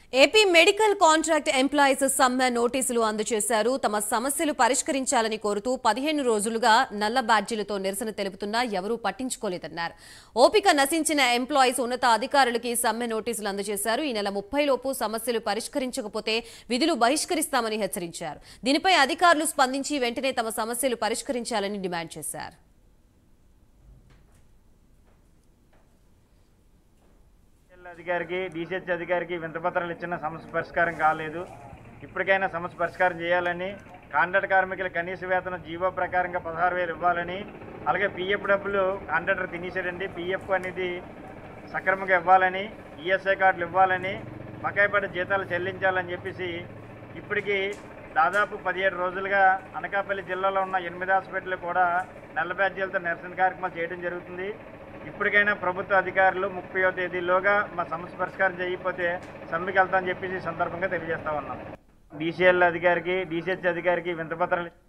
AP medical contract employees సమ్మె నోటీసులు అందజేశారు తమ సమస్యలు పరిష్కరించాలని కోరుతూ పదిహేను రోజులుగా నల్ల బ్యాడ్జీలతో నిరసన తెలుపుతున్నా ఎవరూ పట్టించుకోలేదన్నారు ఓపిక నశించిన ఎంప్లాయీస్ ఉన్నత అధికారులకి సమ్మె నోటీసులు అందజేశారు ఈ నెల ముప్పై లోపు సమస్యలు పరిష్కరించకపోతే విధులు బహిష్కరిస్తామని హెచ్చరించారు దీనిపై అధికారులు స్పందించి వెంటనే తమ సమస్యలు పరిష్కరించాలని డిమాండ్ చేశారు ఎల్ అధికారికి డీసీహెచ్ అధికారికి వింతపత్రాలు ఇచ్చిన సమస్య పరిష్కారం కాలేదు ఇప్పటికైనా సమస్య పరిష్కారం చేయాలని కాంట్రాక్ట్ కార్మికుల కనీస వేతనం జీవో ప్రకారంగా పదహారు వేలు ఇవ్వాలని అలాగే పీఎఫ్ డబ్బులు కాంట్రాక్టర్ తినేసాడండి పీఎఫ్ అనేది సక్రమంగా ఇవ్వాలని ఈఎస్ఐ కార్డులు ఇవ్వాలని బకాయిపడ్డ జీతాలు చెల్లించాలని చెప్పేసి ఇప్పటికీ దాదాపు పదిహేడు రోజులుగా అనకాపల్లి జిల్లాలో ఉన్న ఎనిమిది హాస్పిటల్ కూడా నల్ల బ్యాడ్జీలతో నిరసన కార్యక్రమాలు చేయడం జరుగుతుంది ఇప్పటికైనా ప్రభుత్వ అధికారులు ముప్పయో తేదీలోగా మా సమస్య పరిష్కారం చేయకపోతే సమ్మెకి వెళ్తామని చెప్పేసి ఈ సందర్భంగా తెలియజేస్తా ఉన్నాం డీసీఎల్ అధికారికి డీసీహెచ్ అధికారికి వింతపత్రాలు